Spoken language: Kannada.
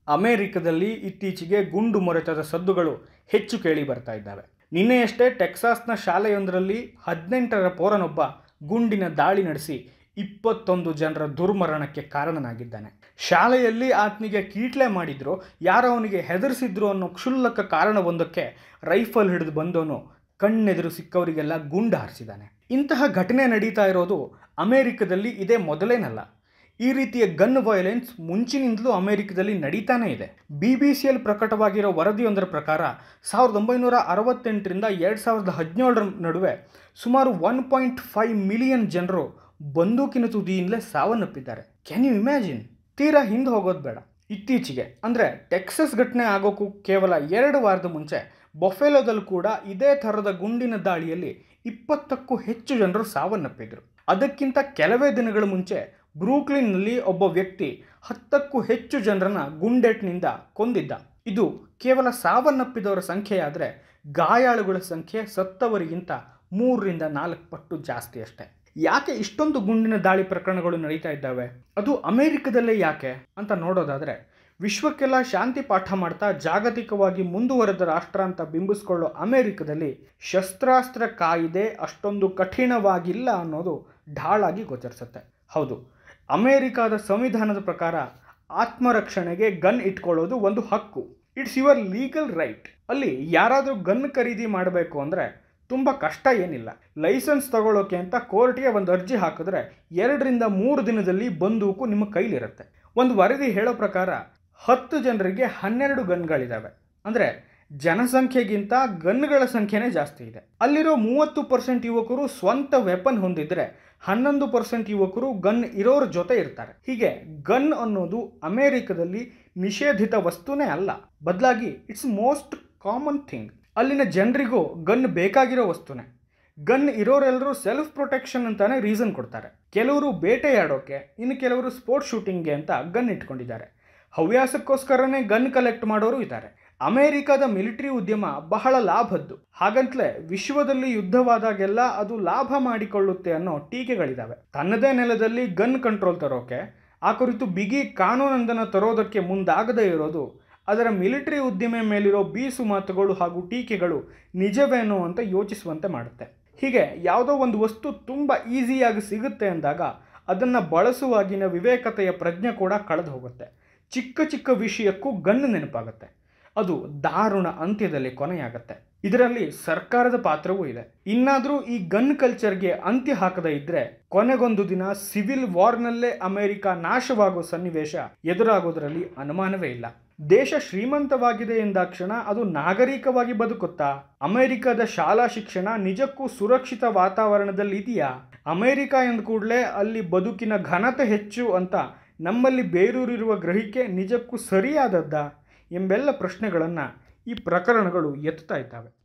ಅಮೆರಿಕದಲ್ಲಿ ಇತ್ತೀಚೆಗೆ ಗುಂಡು ಮೊರೆತದ ಸದ್ದುಗಳು ಹೆಚ್ಚು ಕೇಳಿ ಬರ್ತಾ ಇದ್ದಾವೆ ನಿನ್ನೆಯಷ್ಟೇ ಟೆಕ್ಸಾಸ್ನ ಶಾಲೆಯೊಂದರಲ್ಲಿ ಹದಿನೆಂಟರ ಪೋರನೊಬ್ಬ ಗುಂಡಿನ ದಾಳಿ ನಡೆಸಿ ಇಪ್ಪತ್ತೊಂದು ಜನರ ದುರ್ಮರಣಕ್ಕೆ ಕಾರಣನಾಗಿದ್ದಾನೆ ಶಾಲೆಯಲ್ಲಿ ಆತನಿಗೆ ಕೀಟ್ಲೆ ಮಾಡಿದ್ರು ಯಾರೋ ಅವನಿಗೆ ಹೆದರಿಸಿದ್ರು ಅನ್ನೋ ಕ್ಷುಲ್ಲಕ ಕಾರಣವೊಂದಕ್ಕೆ ರೈಫಲ್ ಹಿಡಿದು ಬಂದವನು ಕಣ್ಣೆದುರು ಸಿಕ್ಕವರಿಗೆಲ್ಲ ಗುಂಡು ಹಾರಿಸಿದ್ದಾನೆ ಇಂತಹ ಘಟನೆ ನಡೀತಾ ಇರೋದು ಅಮೆರಿಕದಲ್ಲಿ ಇದೇ ಮೊದಲೇನಲ್ಲ ಈ ರೀತಿಯ ಗನ್ ವೈಲೆನ್ಸ್ ಮುಂಚಿನಿಂದಲೂ ಅಮೆರಿಕದಲ್ಲಿ ನಡೀತಾನೇ ಇದೆ ಬಿ ಬಿ ಸಿಯಲ್ಲಿ ಪ್ರಕಟವಾಗಿರೋ ವರದಿಯೊಂದರ ಪ್ರಕಾರ ಸಾವಿರದ ಒಂಬೈನೂರ ಅರವತ್ತೆಂಟರಿಂದ ಎರಡು ಸಾವಿರದ ಹದಿನೇಳರ ನಡುವೆ ಸುಮಾರು ಒನ್ ಪಾಯಿಂಟ್ ಫೈವ್ ಮಿಲಿಯನ್ ಜನರು ಬಂದೂಕಿನ ತುದಿಯಿಂದಲೇ ಸಾವನ್ನಪ್ಪಿದ್ದಾರೆ ಕ್ಯಾನ್ ಯು ಇಮ್ಯಾಜಿನ್ ತೀರಾ ಹಿಂದೆ ಹೋಗೋದು ಬೇಡ ಇತ್ತೀಚೆಗೆ ಅಂದರೆ ಟೆಕ್ಸಸ್ ಘಟನೆ ಆಗೋಕ್ಕೂ ಕೇವಲ ಎರಡು ವಾರದ ಮುಂಚೆ ಬೊಫೆಲೋದಲ್ಲೂ ಕೂಡ ಇದೇ ಥರದ ಗುಂಡಿನ ದಾಳಿಯಲ್ಲಿ ಇಪ್ಪತ್ತಕ್ಕೂ ಹೆಚ್ಚು ಜನರು ಸಾವನ್ನಪ್ಪಿದ್ರು ಅದಕ್ಕಿಂತ ಕೆಲವೇ ದಿನಗಳ ಮುಂಚೆ ಬ್ರೂಕ್ಲಿನ್ನಲ್ಲಿ ಒಬ್ಬ ವ್ಯಕ್ತಿ ಹತ್ತಕ್ಕೂ ಹೆಚ್ಚು ಜನರನ್ನ ಗುಂಡೆಟ್ನಿಂದ ಕೊಂದಿದ್ದ ಇದು ಕೇವಲ ಸಾವನ್ನಪ್ಪಿದವರ ಸಂಖ್ಯೆಯಾದರೆ ಗಾಯಾಳುಗಳ ಸಂಖ್ಯೆ ಸತ್ತವರಿಗಿಂತ ಮೂರರಿಂದ ನಾಲ್ಕು ಪಟ್ಟು ಜಾಸ್ತಿ ಅಷ್ಟೇ ಯಾಕೆ ಇಷ್ಟೊಂದು ಗುಂಡಿನ ದಾಳಿ ಪ್ರಕರಣಗಳು ನಡೀತಾ ಇದ್ದಾವೆ ಅದು ಅಮೆರಿಕದಲ್ಲೇ ಯಾಕೆ ಅಂತ ನೋಡೋದಾದರೆ ವಿಶ್ವಕ್ಕೆಲ್ಲ ಶಾಂತಿ ಪಾಠ ಮಾಡ್ತಾ ಜಾಗತಿಕವಾಗಿ ಮುಂದುವರೆದ ರಾಷ್ಟ್ರ ಅಂತ ಬಿಂಬಿಸ್ಕೊಳ್ಳೋ ಅಮೆರಿಕದಲ್ಲಿ ಶಸ್ತ್ರಾಸ್ತ್ರ ಕಾಯಿದೆ ಅಷ್ಟೊಂದು ಕಠಿಣವಾಗಿಲ್ಲ ಅನ್ನೋದು ಢಾಳಾಗಿ ಗೋಚರಿಸುತ್ತೆ ಹೌದು ಅಮೆರಿಕಾದ ಸಂವಿಧಾನದ ಪ್ರಕಾರ ಆತ್ಮರಕ್ಷಣೆಗೆ ಗನ್ ಇಟ್ಕೊಳ್ಳೋದು ಒಂದು ಹಕ್ಕು ಇಟ್ಸ್ ಯುವರ್ ಲೀಗಲ್ ರೈಟ್ ಅಲ್ಲಿ ಯಾರಾದರೂ ಗನ್ ಖರೀದಿ ಮಾಡಬೇಕು ಅಂದರೆ ತುಂಬ ಕಷ್ಟ ಏನಿಲ್ಲ ಲೈಸೆನ್ಸ್ ತಗೊಳ್ಳೋಕೆ ಅಂತ ಕೋರ್ಟ್ಗೆ ಒಂದು ಅರ್ಜಿ ಹಾಕಿದ್ರೆ ಎರಡರಿಂದ ಮೂರು ದಿನದಲ್ಲಿ ಬಂದೂಕು ನಿಮ್ಮ ಕೈಲಿರುತ್ತೆ ಒಂದು ವರದಿ ಹೇಳೋ ಪ್ರಕಾರ ಹತ್ತು ಜನರಿಗೆ ಹನ್ನೆರಡು ಗನ್ಗಳಿದ್ದಾವೆ ಅಂದರೆ ಜನಸಂಖ್ಯೆಗಿಂತ ಗನ್ಗಳ ಸಂಖ್ಯೆನೇ ಜಾಸ್ತಿ ಇದೆ ಅಲ್ಲಿರೋ ಮೂವತ್ತು ಪರ್ಸೆಂಟ್ ಯುವಕರು ಸ್ವಂತ ವೆಪನ್ ಹೊಂದಿದ್ರೆ ಹನ್ನೊಂದು ಪರ್ಸೆಂಟ್ ಯುವಕರು ಗನ್ ಇರೋರ ಜೊತೆ ಇರ್ತಾರೆ ಹೀಗೆ ಗನ್ ಅನ್ನೋದು ಅಮೆರಿಕದಲ್ಲಿ ನಿಷೇಧಿತ ವಸ್ತುನೇ ಅಲ್ಲ ಬದಲಾಗಿ ಇಟ್ಸ್ ಮೋಸ್ಟ್ ಕಾಮನ್ ಥಿಂಗ್ ಅಲ್ಲಿನ ಜನರಿಗೂ ಗನ್ ಬೇಕಾಗಿರೋ ವಸ್ತುನೇ ಗನ್ ಇರೋರೆಲ್ಲರೂ ಸೆಲ್ಫ್ ಪ್ರೊಟೆಕ್ಷನ್ ಅಂತಾನೆ ರೀಸನ್ ಕೊಡ್ತಾರೆ ಕೆಲವರು ಬೇಟೆಯಾಡೋಕೆ ಇನ್ನು ಕೆಲವರು ಸ್ಪೋರ್ಟ್ಸ್ ಶೂಟಿಂಗ್ಗೆ ಅಂತ ಗನ್ ಇಟ್ಕೊಂಡಿದ್ದಾರೆ ಹವ್ಯಾಸಕ್ಕೋಸ್ಕರನೇ ಗನ್ ಕಲೆಕ್ಟ್ ಮಾಡೋರು ಇದ್ದಾರೆ ಅಮೆರಿಕದ ಮಿಲಿಟರಿ ಉದ್ಯಮ ಬಹಳ ಲಾಭದ್ದು ಹಾಗಂತಲೇ ವಿಶ್ವದಲ್ಲಿ ಯುದ್ಧವಾದಾಗೆಲ್ಲ ಅದು ಲಾಭ ಮಾಡಿಕೊಳ್ಳುತ್ತೆ ಅನ್ನೋ ಟೀಕೆಗಳಿದ್ದಾವೆ ತನ್ನದೇ ನೆಲದಲ್ಲಿ ಗನ್ ಕಂಟ್ರೋಲ್ ತರೋಕೆ ಆ ಕುರಿತು ಬಿಗಿ ಕಾನೂನೊಂದನ್ನು ತರೋದಕ್ಕೆ ಮುಂದಾಗದೇ ಇರೋದು ಅದರ ಮಿಲಿಟರಿ ಉದ್ದಿಮೆ ಮೇಲಿರೋ ಬೀಸು ಮಾತುಗಳು ಹಾಗೂ ಟೀಕೆಗಳು ನಿಜವೇನೋ ಅಂತ ಯೋಚಿಸುವಂತೆ ಮಾಡುತ್ತೆ ಹೀಗೆ ಯಾವುದೋ ಒಂದು ವಸ್ತು ತುಂಬ ಈಸಿಯಾಗಿ ಸಿಗುತ್ತೆ ಅಂದಾಗ ಅದನ್ನು ಬಳಸುವಾಗಿನ ವಿವೇಕತೆಯ ಪ್ರಜ್ಞೆ ಕೂಡ ಕಳೆದು ಹೋಗುತ್ತೆ ಚಿಕ್ಕ ಚಿಕ್ಕ ವಿಷಯಕ್ಕೂ ಗನ್ ನೆನಪಾಗುತ್ತೆ ಅದು ದಾರುಣ ಅಂತ್ಯದಲ್ಲಿ ಕೊನೆಯಾಗತ್ತೆ ಇದರಲ್ಲಿ ಸರ್ಕಾರದ ಪಾತ್ರವೂ ಇದೆ ಇನ್ನಾದರೂ ಈ ಗನ್ ಕಲ್ಚರ್ಗೆ ಅಂತ್ಯ ಹಾಕದೇ ಇದ್ರೆ ಕೊನೆಗೊಂದು ದಿನ ಸಿವಿಲ್ ವಾರ್ನಲ್ಲೇ ಅಮೆರಿಕ ನಾಶವಾಗೋ ಸನ್ನಿವೇಶ ಎದುರಾಗೋದ್ರಲ್ಲಿ ಅನುಮಾನವೇ ಇಲ್ಲ ದೇಶ ಶ್ರೀಮಂತವಾಗಿದೆ ಎಂದಾಕ್ಷಣ ಅದು ನಾಗರಿಕವಾಗಿ ಬದುಕುತ್ತಾ ಅಮೆರಿಕದ ಶಾಲಾ ಶಿಕ್ಷಣ ನಿಜಕ್ಕೂ ಸುರಕ್ಷಿತ ವಾತಾವರಣದಲ್ಲಿ ಇದೆಯಾ ಅಮೆರಿಕ ಎಂದ ಕೂಡಲೇ ಅಲ್ಲಿ ಬದುಕಿನ ಘನತೆ ಹೆಚ್ಚು ಅಂತ ನಮ್ಮಲ್ಲಿ ಬೇರೂರಿರುವ ಗ್ರಹಿಕೆ ನಿಜಕ್ಕೂ ಸರಿಯಾದದ್ದಾ ಎಂಬೆಲ್ಲ ಪ್ರಶ್ನೆಗಳನ್ನು ಈ ಪ್ರಕರಣಗಳು ಎತ್ತುತ್ತಾ ಇದ್ದಾವೆ